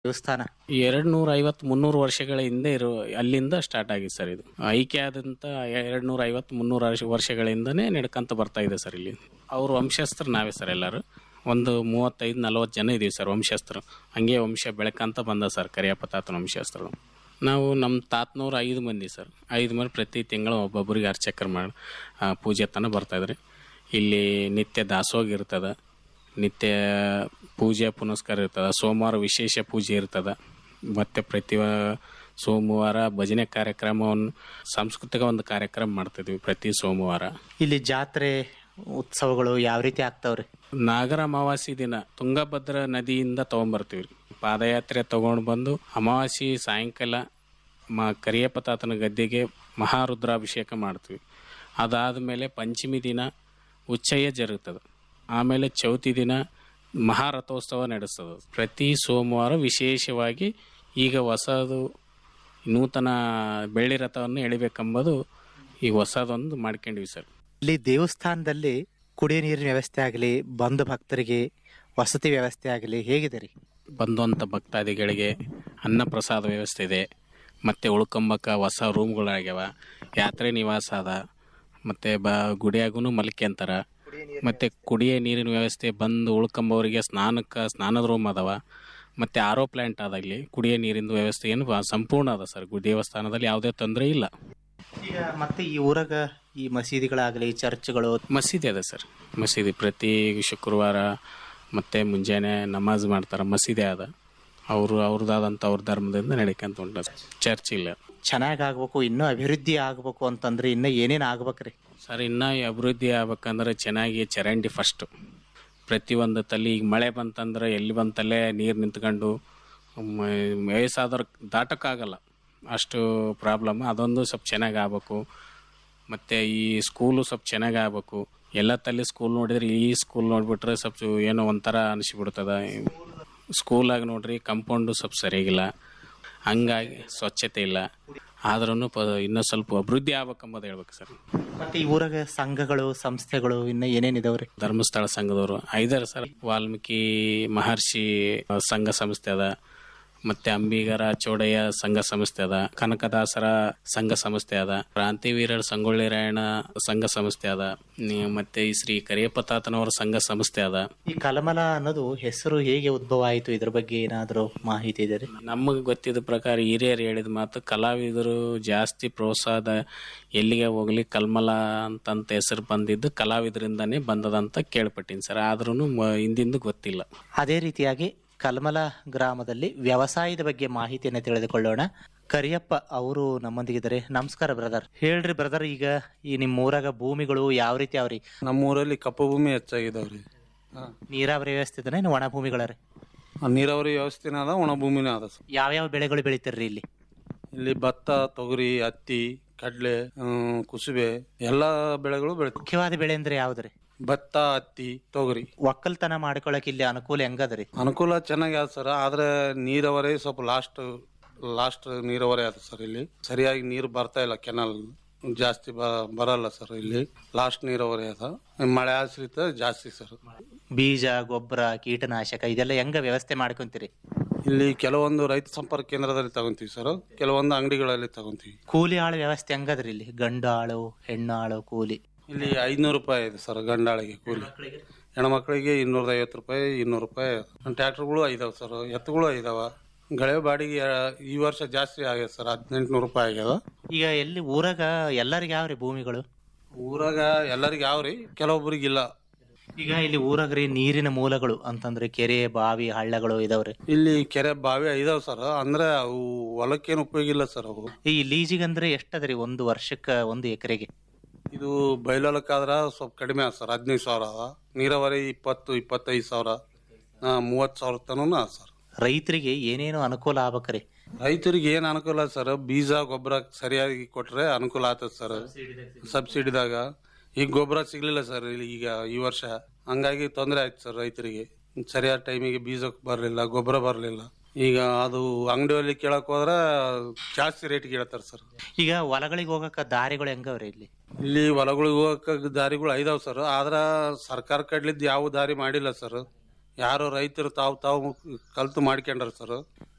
ದೇವಸ್ಥಾನ ಎರಡು ನೂರ ಐವತ್ತು ಮುನ್ನೂರು ವರ್ಷಗಳ ಹಿಂದೆ ಇರೋ ಅಲ್ಲಿಂದ ಸ್ಟಾರ್ಟ್ ಆಗಿದೆ ಸರ್ ಇದು ಐಕ್ಯ ಆದಂಥ ಎರಡು ನೂರ ಐವತ್ತು ಮುನ್ನೂರು ವರ್ಷ ವರ್ಷಗಳಿಂದನೇ ನಡ್ಕೊಂತ ಬರ್ತಾ ಇದೆ ಸರ್ ಇಲ್ಲಿ ಅವ್ರ ವಂಶಸ್ಥರು ನಾವೇ ಸರ್ ಎಲ್ಲರೂ ಒಂದು ಮೂವತ್ತೈದು ನಲವತ್ತು ಜನ ಇದೀವಿ ಸರ್ ವಂಶಸ್ಥರು ಹಂಗೆ ವಂಶ ಬೆಳಕಂತ ಬಂದ ಸರ್ ಕರಿಯಪ್ಪ ತಾತನ ವಂಶಸ್ಥರು ನಾವು ನಮ್ಮ ತಾತನವ್ರು ಐದು ಮಂದಿ ಸರ್ ಐದು ಮಂದಿ ಪ್ರತಿ ತಿಂಗಳು ಒಬ್ಬೊಬ್ಬರಿಗೆ ಅರ್ಚಕರು ಮಾಡಿ ಆ, ಪೂಜೆ ತನ ಬರ್ತಾಯಿದ್ರಿ ಇಲ್ಲಿ ನಿತ್ಯ ದಾಸೋಗ ಇರ್ತದೆ ನಿತ್ಯ ಪೂಜೆ ಪುನಸ್ಕಾರ ಇರ್ತದೆ ಸೋಮವಾರ ವಿಶೇಷ ಪೂಜೆ ಇರ್ತದೆ ಮತ್ತು ಪ್ರತಿ ವ- ಸೋಮವಾರ ಭಜನೆ ಕಾರ್ಯಕ್ರಮವನ್ನು ಸಾಂಸ್ಕೃತಿಕ ಒಂದು ಕಾರ್ಯಕ್ರಮ ಮಾಡ್ತಿದ್ವಿ ಪ್ರತಿ ಸೋಮವಾರ ಇಲ್ಲಿ ಜಾತ್ರೆ ಉತ್ಸವಗಳು ಯಾವ ರೀತಿ ಆಗ್ತಾವ್ರಿ ನಾಗರ ಅಮಾವಾಸ್ಯೆ ದಿನ ತುಂಗಭದ್ರಾ ನದಿಯಿಂದ ತೊಗೊಂಬರ್ತೀವಿ ರೀ ಪಾದಯಾತ್ರೆ ತೊಗೊಂಡು ಬಂದು ಅಮಾವಾಸ್ಯೆ ಸಾಯಂಕಾಲ ಮ ಕರಿಯಪ್ಪ ತಾತನ ಗದ್ದೆಗೆ ಮಹಾರುದ್ರಾಭಿಷೇಕ ಮಾಡ್ತೀವಿ ಅದಾದಮೇಲೆ ಪಂಚಮಿ ದಿನ ಉಚ್ಚಯ್ಯ ಜರುಗ್ತದೆ ಆಮೇಲೆ ಚೌತಿ ದಿನ ಮಹಾರಥೋತ್ಸವ ನಡೆಸ್ತದೆ ಪ್ರತಿ ಸೋಮವಾರ ವಿಶೇಷವಾಗಿ ಈಗ ಹೊಸದು ನೂತನ ಬೆಳ್ಳಿ ರಥವನ್ನು ಎಳಿಬೇಕೆಂಬುದು ಈಗ ಹೊಸದೊಂದು ಮಾಡ್ಕೊಂಡಿವಿ ಸರ್ ಇಲ್ಲಿ ದೇವಸ್ಥಾನದಲ್ಲಿ ಕುಡಿಯೋ ನೀರಿನ ವ್ಯವಸ್ಥೆ ಆಗಲಿ ಬಂಧು ಭಕ್ತರಿಗೆ ವಸತಿ ವ್ಯವಸ್ಥೆ ಆಗಲಿ ಹೇಗಿದೆ ರೀ ಬಂದಂಥ ಭಕ್ತಾದಿಗಳಿಗೆ ಅನ್ನ ಪ್ರಸಾದ ವ್ಯವಸ್ಥೆ ಇದೆ ಮತ್ತು ಉಳ್ಕೊಂಬಕ್ಕ ಹೊಸ ರೂಮ್ಗಳಾಗ್ಯಾವ ಯಾತ್ರೆ ನಿವಾಸ ಅದ ಮತ್ತು ಬ ಗುಡಿಯಾಗೂ ಮಲ್ಕೆ ಅಂತಾರ ಮತ್ತು ಕುಡಿಯೋ ನೀರಿನ ವ್ಯವಸ್ಥೆ ಬಂದು ಉಳ್ಕೊಂಬವರಿಗೆ ಸ್ನಾನಕ್ಕೆ ಸ್ನಾನದ ರೂಮ್ ಅದಾವ ಮತ್ತು ಆರೋ ಪ್ಲ್ಯಾಂಟ್ ಅದ ಇಲ್ಲಿ ಕುಡಿಯೋ ನೀರಿನ ವ್ಯವಸ್ಥೆ ಏನು ಬ- ಸಂಪೂರ್ಣ ಅದ ಸರ್ ಗು- ದೇವಸ್ಥಾನದಲ್ಲಿ ಯಾವುದೇ ತೊಂದರೆ ಇಲ್ಲ ಈಗ ಮತ್ತೆ ಈ ಊರಾಗ ಈ ಮಸೀದಿಗಳಾಗಲಿ ಚರ್ಚ್ಗಳು ಮಸೀದಿ ಅದ ಸರ್ ಮಸೀದಿ ಪ್ರತಿ ಶುಕ್ರವಾರ ಮತ್ತು ಮುಂಜಾನೆ ನಮಾಜ್ ಮಾಡ್ತಾರೆ ಮಸೀದಿ ಅದ ಅವರು ಅವ್ರದ್ದಾದಂಥ ಅವ್ರ ಧರ್ಮದಿಂದ ನಡ್ಕೊಂತ ಉಂಟು ಚರ್ಚ್ ಇಲ್ಲ ಚೆನ್ನಾಗಿ ಆಗ್ಬೇಕು ಇನ್ನೂ ಅಭಿವೃದ್ಧಿ ಆಗ್ಬೇಕು ಅಂತಂದ್ರೆ ಇನ್ನೂ ಏನೇನು ಆಗ್ಬೇಕ್ರಿ ಸರ್ ಇನ್ನೂ ಅಭಿವೃದ್ಧಿ ಆಗ್ಬೇಕಂದ್ರೆ ಚೆನ್ನಾಗಿ ಚರಂಡಿ ಫಸ್ಟು ಪ್ರತಿಯೊಂದು ತಲೆ ಈಗ ಮಳೆ ಬಂತಂದ್ರೆ ಎಲ್ಲಿ ಬಂತಲ್ಲೇ ನೀರು ನಿಂತ್ಕೊಂಡು ಮ- ವಯಸ್ಸಾದವ್ರು ದಾಟಕ್ಕಾಗಲ್ಲ ಅಷ್ಟು ಪ್ರಾಬ್ಲಮ್ ಅದೊಂದು ಸ್ವಲ್ಪ ಚೆನ್ನಾಗಿ ಆಗ್ಬೇಕು ಮತ್ತು ಈ ಸ್ಕೂಲು ಸ್ವಲ್ಪ ಚೆನ್ನಾಗಿ ಆಗ್ಬೇಕು ಎಲ್ಲ ತಲೆ ಸ್ಕೂಲ್ ನೋಡಿದ್ರೆ ಈ ಸ್ಕೂಲ್ ನೋಡಿಬಿಟ್ರೆ ಸ್ವಲ್ಪ ಏನೋ ಒಂಥರ ಅನಿಸ್ಬಿಡ್ತದ ಸ್ಕೂಲಾಗ ನೋಡ್ರಿ ಕಂಪೌಂಡು ಸ್ವಲ್ಪ ಸರಿಯಾಗಿಲ್ಲ ಹಂಗಾಗಿ ಸ್ವಚ್ಛತೆ ಇಲ್ಲ ಆದ್ರೂ ಪ ಇನ್ನೂ ಸ್ವಲ್ಪ ಅಭಿವೃದ್ಧಿ ಆಗ್ಬೇಕಂಬುದು ಹೇಳ್ಬೇಕು ಸರ್ ಮತ್ತೆ ಈ ಊರಾಗ ಸಂಘಗಳು ಸಂಸ್ಥೆಗಳು ಇನ್ನೂ ಏನೇನ್ ಇದಾವ್ರಿ ಧರ್ಮಸ್ಥಳ ಸಂಘದವರು ಐದಾರು ಸರ್ ವಾಲ್ಮೀಕಿ ಮಹರ್ಷಿ ಸಂಘ ಸಂಸ್ಥೆ ಅದ ಮತ್ತೆ ಅಂಬಿಗರ ಚೋಡಯ್ಯ ಸಂಘ ಸಂಸ್ಥೆ ಅದ ಕನಕದಾಸರ ಸಂಘ ಸಂಸ್ಥೆ ಅದ ಕ್ರಾಂತಿವೀರರ ಸಂಗೊಳ್ಳಿ ರಾಯಣ್ಣ ಸಂಘ ಸಂಸ್ಥೆ ಅದ ನಿ- ಮತ್ತೆ ಈ ಶ್ರೀ ಕರಿಯಪ್ಪ ತಾತನವರ ಸಂಘ ಸಂಸ್ಥೆ ಅದ ಈ ಕಲಮಲ ಅನ್ನೋದು ಹೆಸರು ಹೇಗೆ ಉದ್ಭವ ಆಯಿತು ಇದ್ರ ಬಗ್ಗೆ ಏನಾದರೂ ಮಾಹಿತಿ ಇದೆ ರೀ ನಮಗೆ ಗೊತ್ತಿದ್ದ ಪ್ರಕಾರ ಹಿರಿಯರು ಹೇಳಿದ ಮಾತು ಕಲಾವಿದರು ಜಾಸ್ತಿ ಪ್ರೋತ್ಸಾಹದ ಎಲ್ಲಿಗೆ ಹೋಗ್ಲಿ ಕಲ್ಮಲ ಅಂತಂತ ಹೆಸರು ಬಂದಿದ್ದು ಕಲಾವಿದರಿಂದನೇ ಬಂದದಂತ ಕೇಳ್ಪಟ್ಟಿನಿ ಸರ್ ಆದ್ರೂ ಹಿಂದಿಂದು ಗೊತ್ತಿಲ್ಲ ಅದೇ ರೀತಿಯಾಗಿ ಕಲ್ಮಲ ಗ್ರಾಮದಲ್ಲಿ ವ್ಯವಸಾಯದ ಬಗ್ಗೆ ಮಾಹಿತಿಯನ್ನು ತಿಳಿದುಕೊಳ್ಳೋಣ ಕರಿಯಪ್ಪ ಅವರು ನಮ್ಮೊಂದಿಗಿದ್ದಾರೆ ನಮಸ್ಕಾರ ಬ್ರದರ್ ಹೇಳ್ರಿ ಬ್ರದರ್ ಈಗ ಈ ನಿಮ್ಮ ಊರಾಗ ಭೂಮಿಗಳು ಯಾವ ರೀತಿ ಅವ್ರಿ ನಮ್ಮ ಊರಲ್ಲಿ ಕಪ್ಪು ಭೂಮಿ ಹೆಚ್ಚಾಗಿದಾವ್ರಿ ನೀರಾವರಿ ವ್ಯವಸ್ಥೆ ಇದನ್ನ ಏನು ಒಣ ಭೂಮಿಗಳ ರೀ ನೀರಾವರಿ ವ್ಯವಸ್ಥೆನ ಅದ ಒಣ ಭೂಮಿನ ಅದ ಸರ್. ಯಾವ್ಯಾವ ಬೆಳೆಗಳು ಬೆಳಿತೀರ್ರಿ ಇಲ್ಲಿ ಇಲ್ಲಿ ಭತ್ತ ತೊಗರಿ ಹತ್ತಿ ಕಡ್ಲೆ ಹ್ಮ್, ಕುಸುಬೆ ಎಲ್ಲಾ ಬೆಳೆಗಳು ಬೆಳಿತೀವಿ ಮುಖ್ಯವಾದ ಬೆಳೆ ಅಂದ್ರೆ ಯಾವ್ದ್ರಿ ಭತ್ತ ಹತ್ತಿ ತೊಗರಿ ಒಕ್ಕಲ್ತನ ಮಾಡ್ಕೊಳಕ್ ಇಲ್ಲಿ ಅನುಕೂಲ ಹೆಂಗದ್ರಿ ಅನುಕೂಲ ಚೆನ್ನಾಗಿ ಆದ ಸರ್ ಆದ್ರೆ ನೀರಾವರಿ ಸ್ವಲ್ಪ ಲಾಸ್ಟ್ ಲಾಸ್ಟ್ ನೀರಾವರಿ ಆದ ಸರ್ ಇಲ್ಲಿ ಸರಿಯಾಗಿ ನೀರು ಬರ್ತಾ ಇಲ್ಲ ಕೆನಲ್ ಜಾಸ್ತಿ ಬ- ಬರಲ್ಲ ಸರ್ ಇಲ್ಲಿ ಲಾಸ್ಟ್ ನೀರಾವರಿ ಅದ ಮಳೆ ಆಶ್ರಿತ ಜಾಸ್ತಿ ಸರ್ ಬೀಜ ಗೊಬ್ಬರ ಕೀಟನಾಶಕ ಇದೆಲ್ಲ ಹೆಂಗ ವ್ಯವಸ್ಥೆ ಮಾಡ್ಕೊಂತೀರಿ ಇಲ್ಲಿ ಕೆಲವೊಂದು ರೈತ ಸಂಪರ್ಕ ಕೇಂದ್ರದಲ್ಲಿ ತಗೊಂತೀವಿ ಸರ್ ಕೆಲವೊಂದು ಅಂಗಡಿಗಳಲ್ಲಿ ತಗೊಂತೀವಿ ಕೂಲಿ ಆಳು ವ್ಯವಸ್ಥೆ ಹೆಂಗದ್ರಿ ಇಲ್ಲಿ ಗಂಡು ಆಳು ಹೆಣ್ಣು ಆಳು ಕೂಲಿ ಇಲ್ಲಿ ಐದ್ನೂರು ರೂಪಾಯಿ ಇದೆ ಸರ್ ಗಂಡಾಳಿಗೆ ಕೂಲಿ ಹೆಣ್ಮಕ್ಳಿಗೆ ಇನ್ನೂರ ಐವತ್ತು ರೂಪಾಯಿ ಇನ್ನೂರು ರೂಪಾಯಿ ಟ್ರ್ಯಾಕ್ಟರ್ಗಳು ಐದಾವ ಸರ್ ಎತ್ತುಗಳು ಐದಾವ ಗಳೆ ಬಾಡಿಗೆ ಆ, ಈ ವರ್ಷ ಜಾಸ್ತಿ ಆಗ್ಯದ ಸರ್ ಹದಿನೆಂಟುನೂರು ರೂಪಾಯಿ ಆಗ್ಯದ ಈಗ ಎಲ್ಲಿ ಊರಾಗ ಎಲ್ಲರಿಗೆ ಯಾವ್ರಿ ಭೂಮಿಗಳು ಊರಾಗ ಎಲ್ಲರಿಗೆ ಯಾವ್ರಿ ಕೆಲವೊಬ್ರಿಗೆ ಇಲ್ಲ ಈಗ ಇಲ್ಲಿ ಊರಾಗ್ರಿ ನೀರಿನ ಮೂಲಗಳು ಅಂತಂದ್ರೆ ಕೆರೆ ಬಾವಿ ಹಳ್ಳಗಳು ಇದಾವ್ರಿ ಇಲ್ಲಿ ಕೆರೆ ಬಾವಿ ಐದಾವ ಸರ್ ಅಂದ್ರೆ ಅವು ಹೊಲಕ್ಕೇನು ಉಪಯೋಗ ಇಲ್ಲ ಸರ್ ಅವು ಈ ಲೀಜಿಗಂದ್ರೆ ಎಷ್ಟದ್ರಿ ಒಂದು ವರ್ಷಕ್ಕ ಒಂದು ಎಕರೆಗೆ ಇದು ಬಯಲೊಲಕ್ಕಾದ್ರ ಸ್ವಲ್ಪ ಕಡಿಮೆ ಅದ ಸರ್ ಹದಿನೈದು ಸಾವಿರ ಅದ ನೀರಾವರಿ ಇಪ್ಪತ್ತು ಇಪ್ಪತ್ತೈದು ಸಾವಿರ ಮೂವತ್ತು ಸಾವಿರ ತನೂ ಅದ ಸರ್ ರೈತರಿಗೆ ಏನೇನು ಅನುಕೂಲ ಆಗ್ಬೇಕ್ರಿ ರೈತರಿಗೆ ಏನ್ ಅನುಕೂಲ ಸರ್ ಬೀಜ ಗೊಬ್ಬರ ಸರಿಯಾಗಿ ಕೊಟ್ರೆ ಅನುಕೂಲ ಆಗ್ತದೆ ಸರ್ ಸಬ್ಸಿಡಿದಾಗ ಈಗ ಗೊಬ್ಬರ ಸಿಗ್ಲಿಲ್ಲ ಸರ್ ಇಲ್ಲಿ ಈಗ ಈ ವರ್ಷ ಹಂಗಾಗಿ ತೊಂದರೆ ಆಯ್ತು ಸರ್ ರೈತರಿಗೆ ಸರಿಯಾದ ಟೈಮಿಗೆ ಬೀಜ ಬರಲಿಲ್ಲ ಗೊಬ್ಬರ ಬರಲಿಲ್ಲ ಈಗ ಅದು ಅಂಗಡಿಯಲ್ಲಿ ಕೇಳಕ್ ಹೋದ್ರೆ ಜಾಸ್ತಿ ರೇಟ್ ಕೇಳ್ತಾರೆ ಸರ್ ಈಗ ಹೊಲಗಳಿಗೆ ಹೋಗಕ್ಕ ದಾರಿಗಳು ಹೆಂಗವ್ರಿ ಇಲ್ಲಿ ಇಲ್ಲಿ ಹೊಲಗಳಿಗೆ ಹೋಗಕ್ಕೆ ದಾರಿಗಳು ಐದಾವ್ ಸರ್ ಆದ್ರ ಸರ್ಕಾರ ಕಡ್ಲಿದ್ದು ಯಾವ ದಾರಿ ಮಾಡಿಲ್ಲ ಸರ್ ಯಾರು ರೈತರು ತಾವು ತಾವು ಕಲ್ತು ಮಾಡ್ಕೊಂಡ್ರ ಸರ್